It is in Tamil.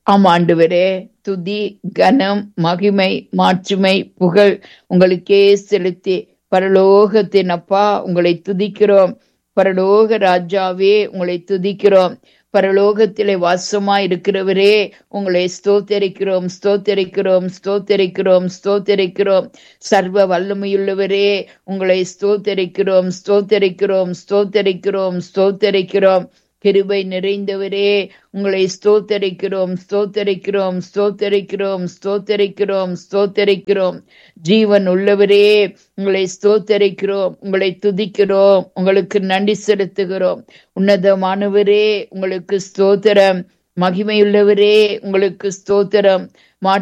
ஆம் ஆண்டவரே துதி கனம் மகிமை மாட்சிமை புகழ் உங்களுக்கே செலுத்தி பரலோகத்தின் அப்பா உங்களை துதிக்கிறோம் பரலோக ராஜாவே உங்களை துதிக்கிறோம் பரலோகத்திலே வாசமா இருக்கிறவரே உங்களை ஸ்தோத்தரிக்கிறோம் ஸ்தோத்தரிக்கிறோம் ஸ்தோத்தரிக்கிறோம் ஸ்தோத்தரிக்கிறோம் சர்வ வல்லமையுள்ளவரே உங்களை ஸ்தோத்தரிக்கிறோம் ஸ்தோத்தரிக்கிறோம் ஸ்தோத்தரிக்கிறோம் ஸ்தோத்தரிக்கிறோம் கிருபை நிறைந்தவரே உங்களை ஸ்தோத்தரிக்கிறோம் ஸ்தோத்தரிக்கிறோம் ஸ்தோத்தரிக்கிறோம் ஸ்தோத்தரிக்கிறோம் ஸ்தோத்தரிக்கிறோம் ஜீவன் உள்ளவரே உங்களை ஸ்தோத்தரிக்கிறோம் உங்களை துதிக்கிறோம் உங்களுக்கு நன்றி செலுத்துகிறோம் உன்னதமானவரே உங்களுக்கு ஸ்தோத்திரம் மகிமையுள்ளவரே உங்களுக்கு ஸ்தோத்திரம்